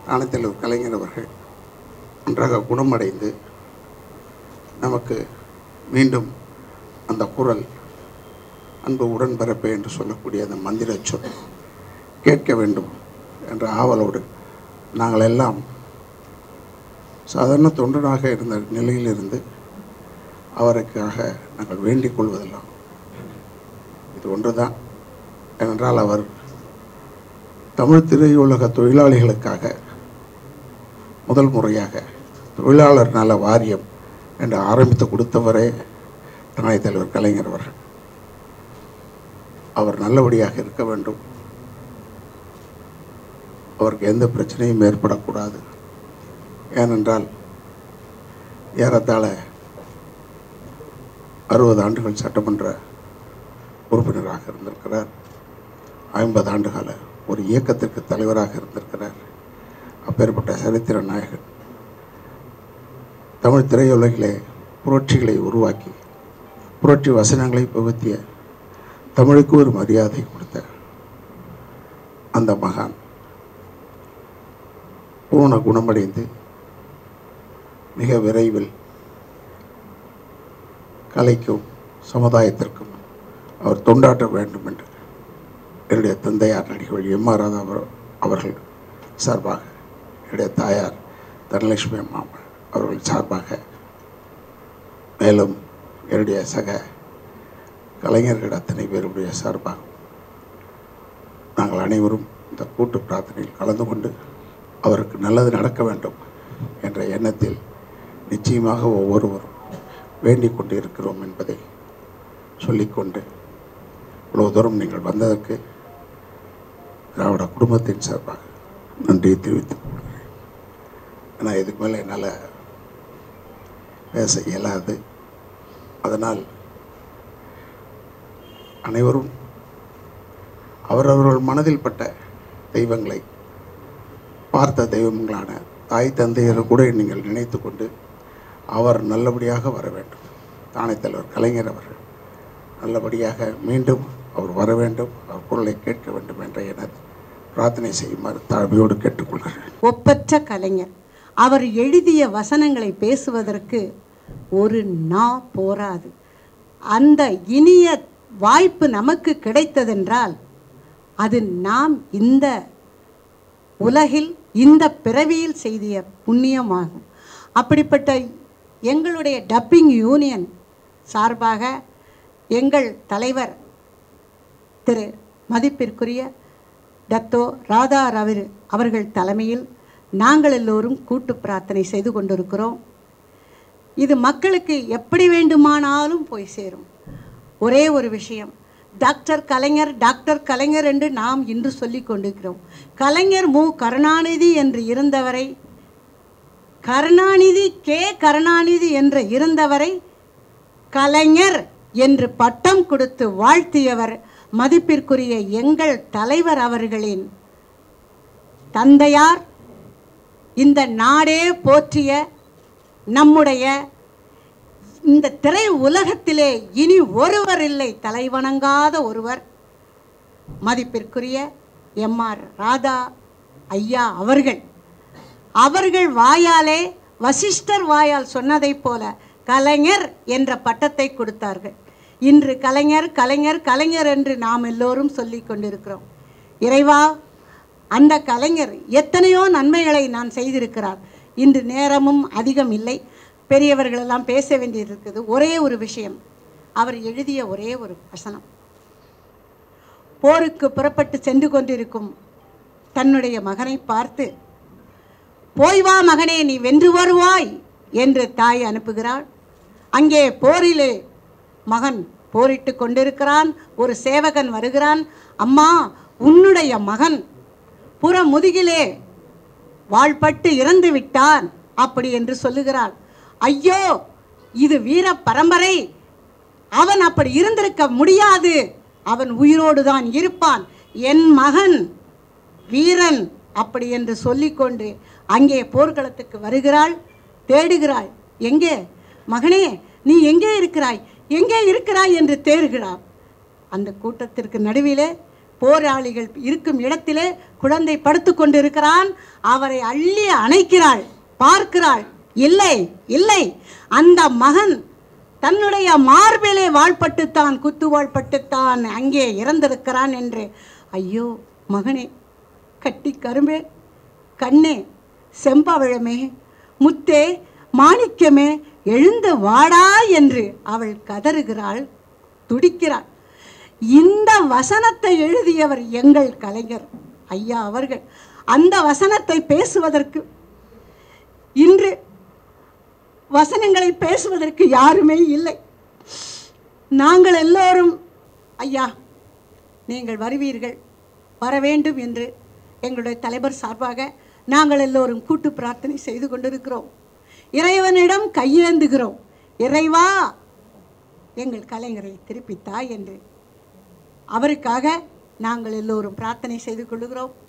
ஆனத்தலைவர் கலைஞர் அவர்கள் நன்றாக குணமடைந்து நமக்கு மீண்டும் அந்த குரல் அன்பு உடன்பிறப்பே என்று சொல்லக்கூடிய அந்த மந்திர சொல் கேட்க வேண்டும் என்ற ஆவலோடு நாங்கள் எல்லாம் சாதாரண தொண்டனாக இருந்த நிலையிலிருந்து அவருக்காக நாங்கள் வேண்டிக் கொள்வதெல்லாம் இது ஒன்றுதான் ஏனென்றால் அவர் தமிழ் திரையுலக தொழிலாளிகளுக்காக முதல் முறையாக தொழிலாளர் நல வாரியம் என்று ஆரம்பித்து கொடுத்தவரே துணைத் தலைவர் கலைஞர் அவர்கள் அவர் நல்லபடியாக இருக்க வேண்டும் அவருக்கு எந்த பிரச்சனையும் ஏற்படக்கூடாது ஏனென்றால் ஏறத்தாழ அறுபது ஆண்டுகள் சட்டமன்ற உறுப்பினராக இருந்திருக்கிறார் ஐம்பது ஆண்டுகால ஒரு இயக்கத்திற்கு தலைவராக இருந்திருக்கிறார் அப்பேற்பட்ட சரித்திர நாயகன் தமிழ் திரையுலகிலே புரட்சிகளை உருவாக்கி புரட்சி வசனங்களை புகுத்திய தமிழுக்கு ஒரு மரியாதை கொடுத்த அந்த மகான் பூரண குணமடைந்து மிக விரைவில் கலைக்கும் சமுதாயத்திற்கும் அவர் தொண்டாற்ற வேண்டும் என்று என்னுடைய தந்தையார் நடிகர் எம் ஆர் ராதா அவர்- அவர்கள் சார்பாக என்னுடைய தாயார் தனலட்சுமி அம்மா அவர்கள் சார்பாக மேலும் என்னுடைய சக கலைஞர்கள் அத்தனை பேருடைய சார்பாக நாங்கள் அனைவரும் இந்த கூட்டு பிரார்த்தனையில் கலந்து கொண்டு அவருக்கு நல்லது நடக்க வேண்டும் என்ற எண்ணத்தில் நிச்சயமாக ஒவ்வொருவரும் வேண்டிக் கொண்டு இருக்கிறோம் என்பதை சொல்லிக்கொண்டு இவ்வளவு தூரம் நீங்கள் வந்ததற்கு திராவிட குடும்பத்தின் சார்பாக நன்றியை தெரிவித்துக் கொள்கிறேன் ஆனால் இதுக்கு மேலே என்னால் பேச இயலாது அதனால் அனைவரும் அவரவர்கள் மனதில் பட்ட தெய்வங்களை பார்த்த தெய்வங்களான தாய் தந்தையரை கூட நீங்கள் நினைத்து கொண்டு அவர் நல்லபடியாக வர வேண்டும் தானே தலைவர் கலைஞர் அவர்கள் நல்லபடியாக மீண்டும் அவர் வர வேண்டும் அவர் குரலை கேட்க வேண்டும் என்ற எனது பிரார்த்தனை செய்யுமாறு தாழ்மையோடு கேட்டுக்கொள்கிறேன் ஒப்பற்ற கலைஞர் அவர் எழுதிய வசனங்களை பேசுவதற்கு ஒரு நா போராது அந்த இனிய வாய்ப்பு நமக்கு கிடைத்ததென்றால் அது நாம் இந்த உலகில் இந்த பிறவியில் செய்திய புண்ணியமாகும் அப்படிப்பட்ட எங்களுடைய டப்பிங் யூனியன் சார்பாக எங்கள் தலைவர் திரு மதிப்பிற்குரிய டத்தோ ராதா ரவி அவர்கள் தலைமையில் நாங்கள் எல்லோரும் கூட்டு பிரார்த்தனை செய்து கொண்டிருக்கிறோம் இது மக்களுக்கு எப்படி வேண்டுமானாலும் போய் சேரும் ஒரே ஒரு விஷயம் டாக்டர் கலைஞர் டாக்டர் கலைஞர் என்று நாம் இன்று சொல்லிக் கொண்டிருக்கிறோம் கலைஞர் மு கருணாநிதி என்று இருந்தவரை கருணாநிதி கே கருணாநிதி என்று இருந்தவரை கலைஞர் என்று பட்டம் கொடுத்து வாழ்த்தியவர் மதிப்பிற்குரிய எங்கள் தலைவர் அவர்களின் தந்தையார் இந்த நாடே போற்றிய நம்முடைய இந்த திரை உலகத்திலே இனி ஒருவர் இல்லை தலைவணங்காத ஒருவர் மதிப்பிற்குரிய எம்ஆர் ராதா ஐயா அவர்கள் அவர்கள் வாயாலே வசிஷ்டர் வாயால் சொன்னதைப் போல கலைஞர் என்ற பட்டத்தை கொடுத்தார்கள் இன்று கலைஞர் கலைஞர் கலைஞர் என்று நாம் எல்லோரும் சொல்லிக் கொண்டிருக்கிறோம் இறைவா அந்த கலைஞர் எத்தனையோ நன்மைகளை நான் செய்திருக்கிறார் இன்று நேரமும் அதிகம் இல்லை பெரியவர்களெல்லாம் பேச வேண்டியிருக்குது ஒரே ஒரு விஷயம் அவர் எழுதிய ஒரே ஒரு வசனம் போருக்கு புறப்பட்டு சென்று கொண்டிருக்கும் தன்னுடைய மகனை பார்த்து போய் வா மகனே நீ வென்று வருவாய் என்று தாய் அனுப்புகிறாள் அங்கே போரிலே மகன் போரிட்டு கொண்டிருக்கிறான் ஒரு சேவகன் வருகிறான் அம்மா உன்னுடைய மகன் புற முதுகிலே வாழ்பட்டு இறந்து விட்டான் அப்படி என்று சொல்லுகிறாள் ஐயோ இது வீர பரம்பரை அவன் அப்படி இருந்திருக்க முடியாது அவன் உயிரோடு தான் இருப்பான் என் மகன் வீரன் அப்படி என்று சொல்லிக்கொண்டு அங்கே போர்க்களத்துக்கு வருகிறாள் தேடுகிறாள் எங்கே மகனே நீ எங்கே இருக்கிறாய் எங்கே இருக்கிறாய் என்று தேடுகிறாள் அந்த கூட்டத்திற்கு நடுவிலே போராளிகள் இருக்கும் இடத்திலே குழந்தை படுத்து கொண்டிருக்கிறான் அவரை அள்ளி அணைக்கிறாள் பார்க்கிறாள் இல்லை இல்லை அந்த மகன் தன்னுடைய மார்பிலே வாழ்பட்டுத்தான் குத்துவாழ்பட்டுத்தான் அங்கே இறந்திருக்கிறான் என்று ஐயோ மகனே கட்டி கரும்பே கண்ணே செம்பவழமே முத்தே மாணிக்கமே எழுந்து வாடா என்று அவள் கதறுகிறாள் துடிக்கிறாள் இந்த வசனத்தை எழுதியவர் எங்கள் கலைஞர் ஐயா அவர்கள் அந்த வசனத்தை பேசுவதற்கு இன்று வசனங்களை பேசுவதற்கு யாருமே இல்லை நாங்கள் எல்லோரும் ஐயா நீங்கள் வருவீர்கள் வர வேண்டும் என்று எங்களுடைய தலைவர் சார்பாக நாங்கள் எல்லோரும் கூட்டு பிரார்த்தனை செய்து கொண்டிருக்கிறோம் இறைவனிடம் கையேந்துகிறோம் இறைவா எங்கள் கலைஞரை திருப்பித்தா என்று அவருக்காக நாங்கள் எல்லோரும் பிரார்த்தனை செய்து கொள்கிறோம்